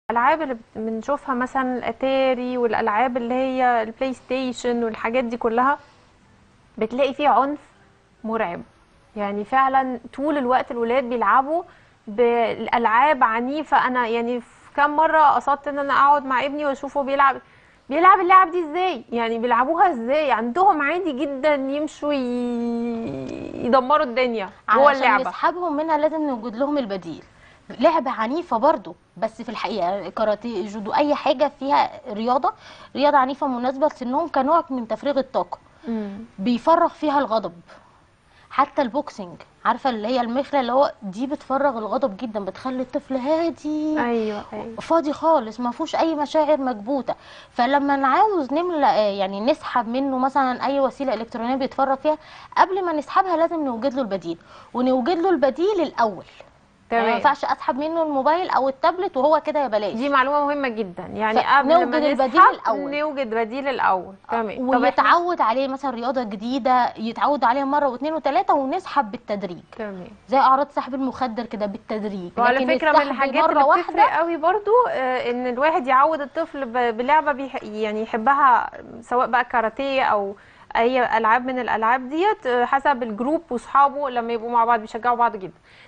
الالعاب اللي بت- بنشوفها مثلا الاتاري والالعاب اللي هي البلاي ستيشن والحاجات دي كلها بتلاقي فيه عنف مرعب يعني فعلا طول الوقت الولاد بيلعبوا بالالعاب عنيفه انا يعني في كام مره قصدت ان انا اقعد مع ابني واشوفه بيلعب بيلعب اللعب دي ازاي يعني بيلعبوها ازاي عندهم عادي جدا يمشوا ي... يدمروا الدنيا جوه علشان اللعبه نسحبهم منها لازم نوجد لهم البديل لعبة عنيفة برضو بس في الحقيقة كاراتيه جودو أي حاجة فيها رياضة رياضة عنيفة مناسبة لسنهم كنوع من تفريغ الطاقة مم. بيفرغ فيها الغضب حتى البوكسنج عارفة اللي هي المخلة اللي هو دي بتفرغ الغضب جدا بتخلي الطفل هادي ايوه ايوه فاضي خالص ما فيهوش اي مشاعر مكبوته فلما نعاوز نملى آه، يعني نسحب منه مثلا اي وسيله الكترونيه بيتفرج فيها قبل ما نسحبها لازم نوجد له البديل ونوجد له البديل الاول يعني ما تمام ينفعش اسحب منه الموبايل او التابلت وهو كده يا بلاش دي معلومة مهمة جدا يعني ف- قبل نوجد ما البديل نسحب الأول. نوجد بديل الأول تمام طب احنا ويتعود عليه مثلا رياضه جديده يتعود عليها مره واثنين وثلاثه ونسحب بالتدريج تمام زي اعراض سحب المخدر كده بالتدريج وعلى لكن فكرة من السحب الحاجات مرة اللي واحدة بتفرق قوي برضو آه، ان الواحد يعود الطفل ب- بلعبة بيح يعني يحبها سواء بقى كاراتيه او اي العاب من الالعاب ديت آه، حسب الجروب واصحابه لما يبقوا مع بعض بيشجعوا بعض جدا